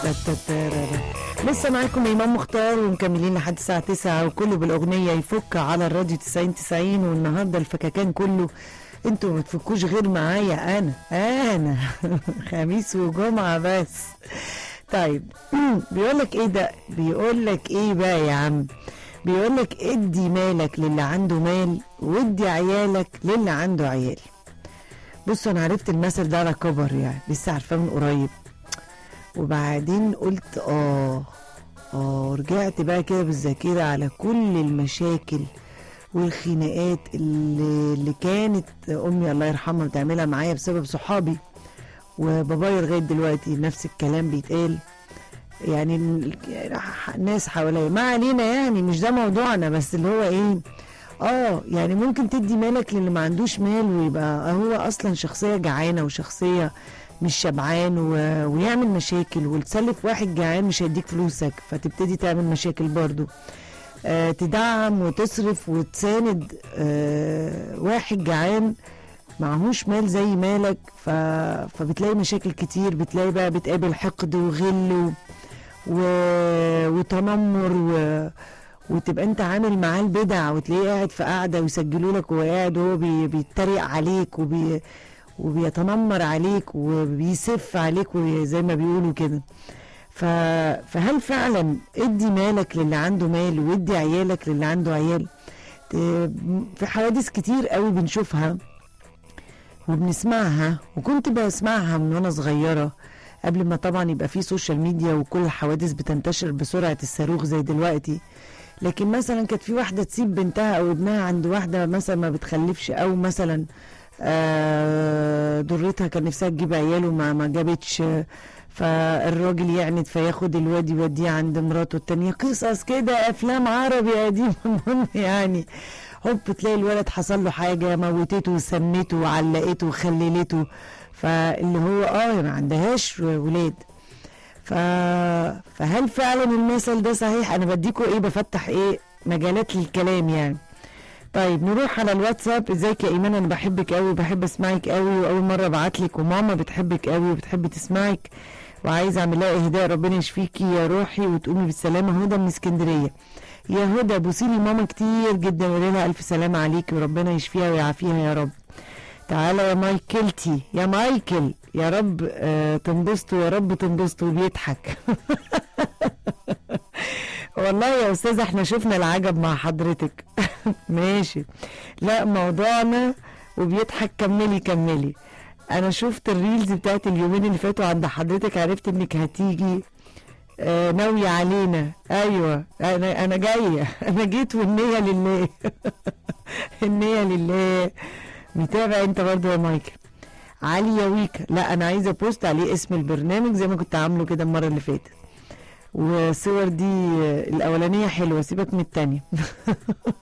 تتتررر. لسه معاكم إمام مختار ومكملين لحد الساعة 9 وكله بالأغنية يفك على الراديو 90 90 والنهاردة الفكاكان كله انتوا ما تفكوش غير معايا أنا أنا خميس وجمعة بس طيب بيقول لك إيه ده بيقول لك إيه بقى يا عم بيقول لك ادي مالك للي عنده مال وادي عيالك للي عنده عيال بصوا انا عرفت المثل ده على كبر يعني لسه عارفاه من قريب وبعدين قلت اه اه رجعت بقى كده بالذاكرة على كل المشاكل والخناقات اللي, اللي كانت امي الله يرحمها بتعملها معايا بسبب صحابي وبابايا لغايه دلوقتي نفس الكلام بيتقال يعني ال- الناس حواليا ما علينا يعني مش ده موضوعنا بس اللي هو ايه اه يعني ممكن تدي مالك للي ما عندوش مال ويبقى هو اصلا شخصيه جعانه وشخصيه مش شبعان و... ويعمل مشاكل وتسلف واحد جعان مش هيديك فلوسك فتبتدي تعمل مشاكل برضو آه تدعم وتصرف وتساند آه واحد جعان معهوش مال زي مالك ف... فبتلاقي مشاكل كتير بتلاقي بقى بتقابل حقد وغل و... و... وتنمر و... وتبقى انت عامل معاه البدع وتلاقيه قاعد في قاعده ويسجلوا لك وهو قاعد وهو بي... بيتريق عليك وبي... وبيتنمر عليك وبيسف عليك وبي- زي ما بيقولوا كده ف... فهل فعلا ادي مالك للي عنده مال وادي عيالك للي عنده عيال ت- في حوادث كتير قوي بنشوفها وبنسمعها وكنت بسمعها من وانا صغيره قبل ما طبعا يبقى في سوشيال ميديا وكل الحوادث بتنتشر بسرعه الصاروخ زي دلوقتي لكن مثلا كانت في واحده تسيب بنتها او ابنها عند واحده مثلا ما بتخلفش او مثلا آه، ضرتها كان نفسها تجيب عيال وما ما جابتش فالراجل يعند فياخد الواد يوديه عند مراته التانية قصص كده افلام عربي قديم المهم يعني هوب تلاقي الولد حصل له حاجه موتته وسمته وعلقته وخللته فاللي هو اه ما عندهاش ولاد ف... فهل فعلا المثل ده صحيح انا بديكوا ايه بفتح ايه مجالات للكلام يعني طيب نروح على الواتساب ازيك يا ايمان انا بحبك قوي وبحب اسمعك قوي واول مره ابعت لك وماما بتحبك قوي وبتحب تسمعك وعايزه اعمل لها اهداء ربنا يشفيكي يا روحي وتقومي بالسلامه هدى من اسكندريه يا هدى بوسيلي ماما كتير جدا وقولي لها الف سلامه عليكي وربنا يشفيها ويعافيها يا رب تعالى يا مايكلتي يا مايكل يا رب آه تنبسطوا يا رب تنبسطوا وبيضحك والله يا استاذ احنا شفنا العجب مع حضرتك ماشي لا موضوعنا وبيضحك كملي كملي انا شفت الريلز بتاعت اليومين اللي فاتوا عند حضرتك عرفت انك هتيجي آه ناوية علينا ايوه انا انا جاية انا جيت والنية لله النية لله متابع انت برضو يا مايكل علي يا ويكا لا انا عايزه بوست عليه اسم البرنامج زي ما كنت عامله كده المره اللي فاتت والصور دي آه، الاولانيه حلوه سيبك من التانية